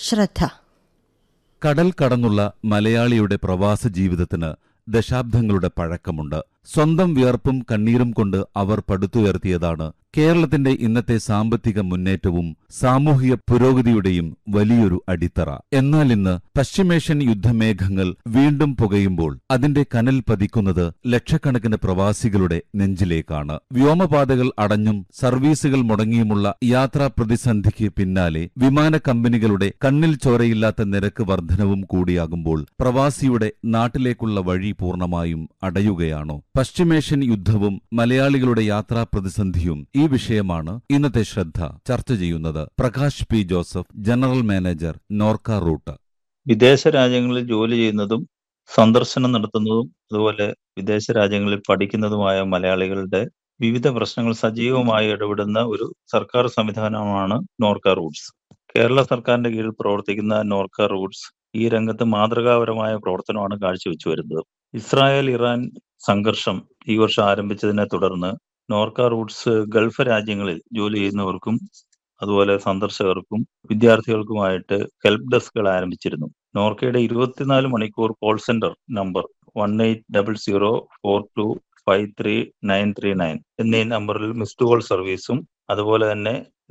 ശ്രദ്ധ കടൽ കടന്നുള്ള മലയാളിയുടെ പ്രവാസ ജീവിതത്തിന് ദശാബ്ദങ്ങളുടെ പഴക്കമുണ്ട് സ്വന്തം വിയർപ്പും കണ്ണീരും കൊണ്ട് അവർ പടുത്തുയർത്തിയതാണ് കേരളത്തിന്റെ ഇന്നത്തെ സാമ്പത്തിക മുന്നേറ്റവും സാമൂഹിക പുരോഗതിയുടെയും വലിയൊരു അടിത്തറ എന്നാൽ ഇന്ന് പശ്ചിമേഷ്യൻ യുദ്ധമേഘങ്ങൾ വീണ്ടും പുകയുമ്പോൾ അതിന്റെ കനൽ പതിക്കുന്നത് ലക്ഷക്കണക്കിന് പ്രവാസികളുടെ നെഞ്ചിലേക്കാണ് വ്യോമപാതകൾ അടഞ്ഞും സർവീസുകൾ മുടങ്ങിയുമുള്ള യാത്രാ പ്രതിസന്ധിക്ക് പിന്നാലെ വിമാന കമ്പനികളുടെ കണ്ണിൽ ചോരയില്ലാത്ത നിരക്ക് വർധനവും കൂടിയാകുമ്പോൾ പ്രവാസിയുടെ നാട്ടിലേക്കുള്ള വഴി പൂർണ്ണമായും അടയുകയാണോ പശ്ചിമേഷ്യൻ യുദ്ധവും മലയാളികളുടെ യാത്രാ പ്രതിസന്ധിയും ഈ വിഷയമാണ് ഇന്നത്തെ ശ്രദ്ധ ചർച്ച ചെയ്യുന്നത് Prakash P Joseph general manager Norka root വിദേശ രാജ്യങ്ങളിൽ ജോലി ചെയ്യുന്നതും സന്ദർശനം നടത്തുന്നതും അതുപോലെ വിദേശ രാജ്യങ്ങളിൽ പഠിക്കുന്നതുമായ മലയാളികളുടെ വിവിധ പ്രശ്നങ്ങൾ സജീവമായി ഇടപെടുന്ന ഒരു സർക്കാർ സംവിധാനമാണ് നോർക്ക റൂട്ട്സ് കേരള സർക്കാരിന്റെ കീഴിൽ പ്രവർത്തിക്കുന്ന നോർക്ക റൂട്ട്സ് ഈ രംഗത്ത് മാതൃകാപരമായ പ്രവർത്തനമാണ് കാഴ്ചവെച്ചു വരുന്നത് ഇസ്രായേൽ ഇറാൻ സംഘർഷം ഈ വർഷം ആരംഭിച്ചതിനെ തുടർന്ന് നോർക്ക റൂട്ട്സ് ഗൾഫ് രാജ്യങ്ങളിൽ ജോലി ചെയ്യുന്നവർക്കും അതുപോലെ സന്ദർശകർക്കും വിദ്യാർത്ഥികൾക്കുമായിട്ട് ഹെൽപ്പ് ഡെസ്കുകൾ ആരംഭിച്ചിരുന്നു നോർക്കയുടെ ഇരുപത്തിനാല് മണിക്കൂർ call centre number one eight double zero four two five three nine three nine എന്നീ നമ്പറിൽ മിസ്ഡ് കോൾ സർവീസും അതുപോലെ തന്നെ